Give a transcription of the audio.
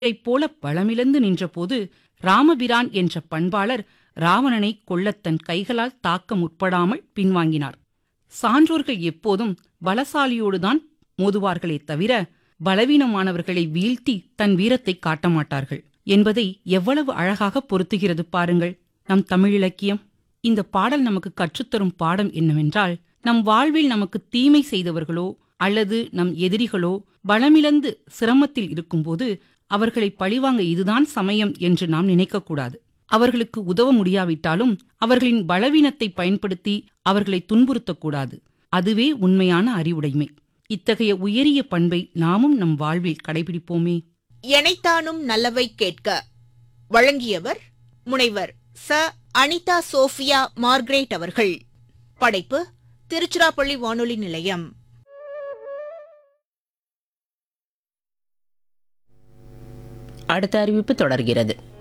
இதைப் போல பலமிழந்து நின்றபோது ராமபிரான் என்ற பண்பாளர் ராவணனை கொல்லத் தன் கைகளால் தாக்க முற்படாமல் பின்வாங்கினார் சான்றோர்கள் எப்போதும் பலசாலியோடுதான் மோதுவார்களே தவிர பலவீனமானவர்களை வீழ்த்தி தன் வீரத்தை காட்ட மாட்டார்கள் என்பதை எவ்வளவு அழகாக பொருத்துகிறது பாருங்கள் நம் தமிழிலக்கியம் இந்த பாடல் நமக்கு கற்றுத்தரும் பாடம் என்னவென்றால் நம் வாழ்வில் நமக்கு தீமை செய்தவர்களோ அல்லது நம் எதிரிகளோ பலமிழந்து சிரமத்தில் இருக்கும்போது அவர்களை பழிவாங்க இதுதான் சமயம் என்று நாம் நினைக்கக்கூடாது அவர்களுக்கு உதவ முடியாவிட்டாலும் அவர்களின் பலவீனத்தை பயன்படுத்தி அவர்களை துன்புறுத்தக்கூடாது அதுவே உண்மையான அறிவுடைமை இத்தகைய உயரிய பண்பை நாமும் நம் வாழ்வில் கடைபிடிப்போமே எனைத்தானும் நல்லவை கேட்க வழங்கியவர் முனைவர் ச அனிதா சோஃபியா மார்க்ரேட் அவர்கள் படைப்பு திருச்சிராப்பள்ளி வானொலி நிலையம் அடுத்த அறிவிப்பு தொடர்கிறது